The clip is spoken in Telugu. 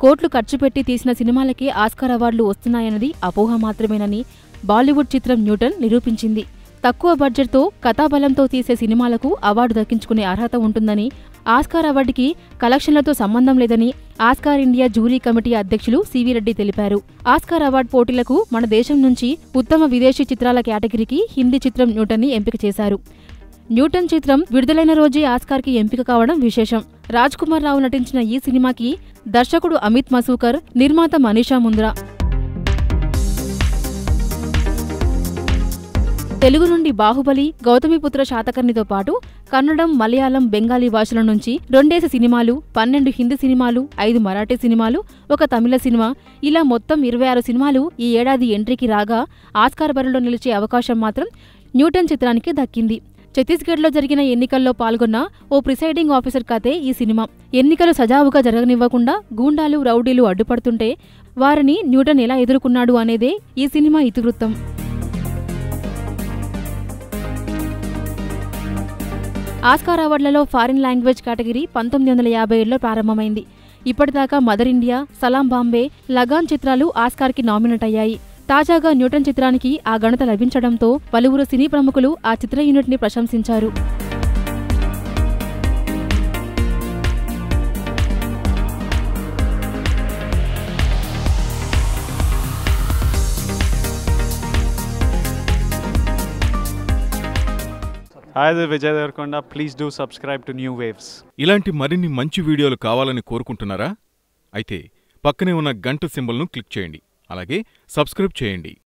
కోట్లు ఖర్చు పెట్టి తీసిన సినిమాలకే ఆస్కార్ అవార్డులు వస్తున్నాయన్నది అపోహ మాత్రమేనని బాలీవుడ్ చిత్రం న్యూటన్ నిరూపించింది తక్కువ బడ్జెట్తో కథాబలంతో తీసే సినిమాలకు అవార్డు దక్కించుకునే అర్హత ఉంటుందని ఆస్కార్ అవార్డుకి కలెక్షన్లతో సంబంధం లేదని ఆస్కార్ ఇండియా జూరీ కమిటీ అధ్యక్షులు సివి రెడ్డి తెలిపారు ఆస్కార్ అవార్డు పోటీలకు మన దేశం నుంచి ఉత్తమ విదేశీ చిత్రాల కేటగిరీకి హిందీ చిత్రం న్యూటన్ని ఎంపిక చేశారు న్యూటన్ చిత్రం విడుదలైన రోజే ఆస్కార్కి ఎంపిక కావడం విశేషం రాజ్ కుమార్ రావు నటించిన ఈ సినిమాకి దర్శకుడు అమిత్ మసూకర్ నిర్మాత మనీషా ముంద్రా తెలుగు నుండి బాహుబలి గౌతమిపుత్ర శాతకర్ణితో పాటు కన్నడం మలయాళం బెంగాలీ భాషల నుంచి రెండేసి సినిమాలు పన్నెండు హిందీ సినిమాలు ఐదు మరాఠీ సినిమాలు ఒక తమిళ సినిమా ఇలా మొత్తం ఇరవై ఆరు సినిమాలు ఈ ఏడాది ఎంట్రీకి రాగా ఆస్కార్ బరిలో నిలిచే అవకాశం మాత్రం న్యూటన్ చిత్రానికి దక్కింది ఛత్తీస్గఢ్లో జరిగిన ఎన్నికల్లో పాల్గొన్న ఓ ప్రిసైడింగ్ ఆఫీసర్ కథే ఈ సినిమా ఎన్నికలు సజావుగా జరగనివ్వకుండా గూండాలు రౌడీలు అడ్డుపడుతుంటే వారిని న్యూటన్ ఎలా ఎదుర్కొన్నాడు అనేదే ఈ సినిమా ఇతివృత్తం ఆస్కార్ అవార్డులలో ఫారిన్ లాంగ్వేజ్ కేటగిరీ పంతొమ్మిది వందల యాభై ఏడులో ప్రారంభమైంది ఇప్పటిదాకా మదర్ ఇండియా సలాం బాంబే లగాన్ చిత్రాలు ఆస్కార్కి నామినేట్ అయ్యాయి తాజాగా న్యూటన్ చిత్రానికి ఆ ఘనత లభించడంతో పలువురు సినీ ప్రముఖులు ఆ చిత్ర యూనిట్ని ప్రశంసించారు Hi, this is Vijay Devarkonda. Please do subscribe to New Waves. ఇలాంటి మరిన్ని మంచి వీడియోలు కావాలని కోరుకుంటున్నారా అయితే పక్కనే ఉన్న గంట సింబల్ను క్లిక్ చేయండి అలాగే సబ్స్క్రైబ్ చేయండి